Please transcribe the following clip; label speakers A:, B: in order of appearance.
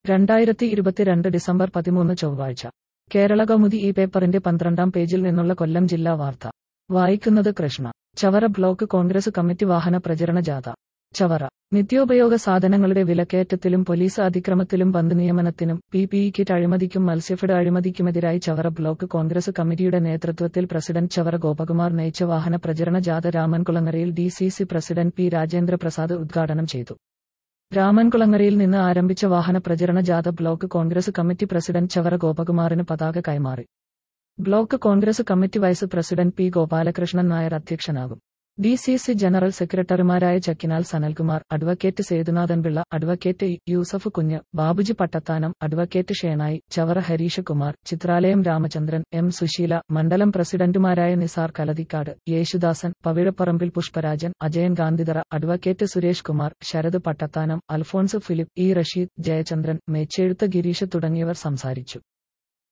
A: രണ്ടായിരത്തി ഇരുപത്തിരണ്ട് ഡിസംബർ പതിമൂന്ന് ചൊവ്വാഴ്ച കേരള കൗമുദി ഈ പേപ്പറിന്റെ പന്ത്രണ്ടാം പേജിൽ നിന്നുള്ള കൊല്ലം ജില്ലാ വാർത്ത വായിക്കുന്നത് കൃഷ്ണ ചവറ ബ്ലോക്ക് കോൺഗ്രസ് കമ്മിറ്റി വാഹന പ്രചരണ ജാഥ ചവറ നിത്യോപയോഗ സാധനങ്ങളുടെ വിലക്കയറ്റത്തിലും പോലീസ് അതിക്രമത്തിലും ബന്ദ് നിയമനത്തിനും പി പി ഇ കിറ്റ് അഴിമതിക്കും മത്സ്യഫെഡ് അഴിമതിക്കുമെതിരായി ചവറ ബ്ലോക്ക് കോൺഗ്രസ് കമ്മിറ്റിയുടെ നേതൃത്വത്തിൽ പ്രസിഡന്റ് ചവറ ഗോപകുമാർ നയിച്ച വാഹന പ്രചരണ ജാഥ രാമൻകുളങ്ങരയിൽ D C C president P Rajendra Prasad ഉദ്ഘാടനം ചെയ്തു രാമൻകുളങ്ങരയിൽ നിന്ന് ആരംഭിച്ച വാഹന പ്രചരണ ജാഥ block Congress committee president Chavara ഗോപകുമാറിന് പതാക കൈമാറി block Congress committee vice president P Gopalakrishnan Nair അധ്യക്ഷനാകും ഡി സി സി ജനറൽ സെക്രട്ടറിമാരായ Chakkinal Sanalkumar advocate Sethunathan Pillai advocate Yusuf Kunju Babuji Pattathanam advocate Shenoy Chavara Harish Kumar Chithralayam Ramachandran M Susheela മണ്ഡലം പ്രസിഡന്റുമാരായ നിസാർ കലതിക്കാട് യേശുദാസൻ പവിഴപ്പറമ്പിൽ പുഷ്പരാജൻ അജയൻ ഗാന്ധിതറ അഡ്വക്കേറ്റ് സുരേഷ് കുമാർ ശരത് പട്ടത്താനം അൽഫോൺസ് ഫിലിപ്പ് ഇ റഷീദ് ജയചന്ദ്രൻ മേച്ചെഴുത്ത് ഗിരീഷ് തുടങ്ങിയവർ സംസാരിച്ചു